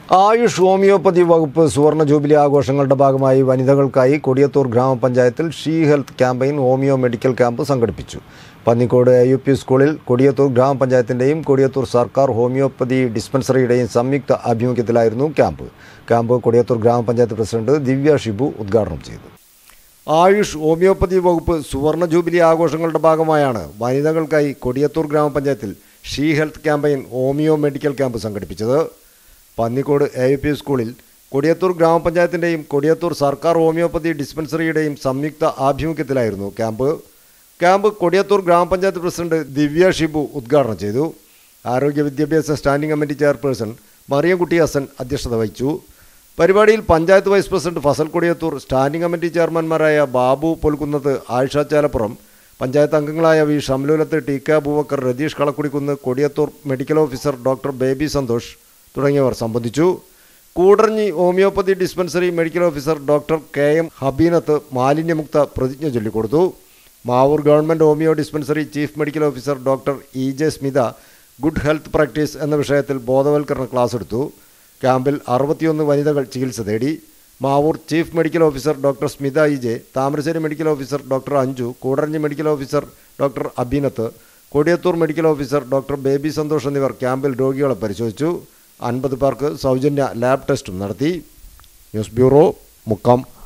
Ayush homeopathy വകുപ്പ് സുവർണ jubilee ആഘോഷങ്ങളുടെ ഭാഗമായി വനിതകൾക്കായി കൊടിയത്തൂർ ഗ്രാമപഞ്ചായത്തിൽ she health campaign homeo medical camp സംഘടിപ്പിച്ചു പന്നിക്കോട് എ യു പി സ്കൂളിൽ കൊടിയത്തൂർ ഗ്രാമപഞ്ചായത്തിൻ്റെയും കൊടിയത്തൂർ സർക്കാർ ഹോമിയോപ്പതി ഡിസ്പെൻസറിയുടെയും സംയുക്ത ആഭിമുഖ്യത്തിലായിരുന്നു ക്യാമ്പ് ക്യാമ്പ് കൊടിയത്തൂർ ഗ്രാമപഞ്ചായത്ത് പ്രസിഡന്റ് ദിവ്യ ഷിബു ഉദ്ഘാടനം ചെയ്തു ആയുഷ് ഹോമിയോപ്പതി വകുപ്പ് സുവർണ ജൂബിലി ആഘോഷങ്ങളുടെ ഭാഗമായാണ് വനിതകൾക്കായി കൊടിയത്തൂർ ഗ്രാമപഞ്ചായത്തിൽ she health campaign homeo medical camp സംഘടിപ്പിച്ചത് പന്നിക്കോട് എ യു പി സ്കൂളിൽ കൊടിയത്തൂർ ഗ്രാമപഞ്ചായത്തിൻ്റെയും കൊടിയത്തൂർ സർക്കാർ ഹോമിയോപ്പതി ഡിസ്പെൻസറിയുടെയും സംയുക്ത ആഭിമുഖ്യത്തിലായിരുന്നു ക്യാമ്പ് ക്യാമ്പ് കൊടിയത്തൂർ ഗ്രാമപഞ്ചായത്ത് പ്രസിഡന്റ് ദിവ്യ ഷിബു ഉദ്ഘാടനം ചെയ്തു ആരോഗ്യ വിദ്യാഭ്യാസ standing committee chairperson Mariyamkutty Hasan അധ്യക്ഷത വഹിച്ചു പരിപാടിയിൽ panchayat vice president Fasal Kodiyathur standing committee ചെയർമാൻമാരായ ബാബു പൊൽക്കുന്നത്ത് ആയിഷ ചാലപ്പുറം പഞ്ചായത്ത് അംഗങ്ങളായ V Shamlulath T K Abubakar Ratheesh Kalakkudikkunnu Kodiyathur medical officer doctor Baby Santhosh തുടങ്ങിയവർ സംബന്ധിച്ചു Koodaranhi homoeopathy dispensary medical officer doctor K M Habeenath മാലിന്യമുക്ത പ്രതിജ്ഞ ചൊല്ലിക്കൊടുത്തു Mavoor government homeo dispensary chief medical officer doctor E J Smitha good health practice എന്ന വിഷയത്തിൽ ബോധവൽക്കരണ ക്ലാസ് എടുത്തു ക്യാമ്പിൽ അറുപത്തിയൊന്ന് വനിതകൾ ചികിത്സ തേടി Mavoor chief medical officer doctor Smitha E J Thamarassery medical officer doctor Anju Koodaranhi medical officer doctor Abeenath Kodiyathur medical officer doctor Baby Santhosh എന്നിവർ ക്യാമ്പിൽ രോഗികളെ പരിശോധിച്ചു അൻപത് പേർക്ക് സൗജന്യ ലാബ് ടെസ്റ്റും നടത്തി ന്യൂസ് ബ്യൂറോ മുക്കം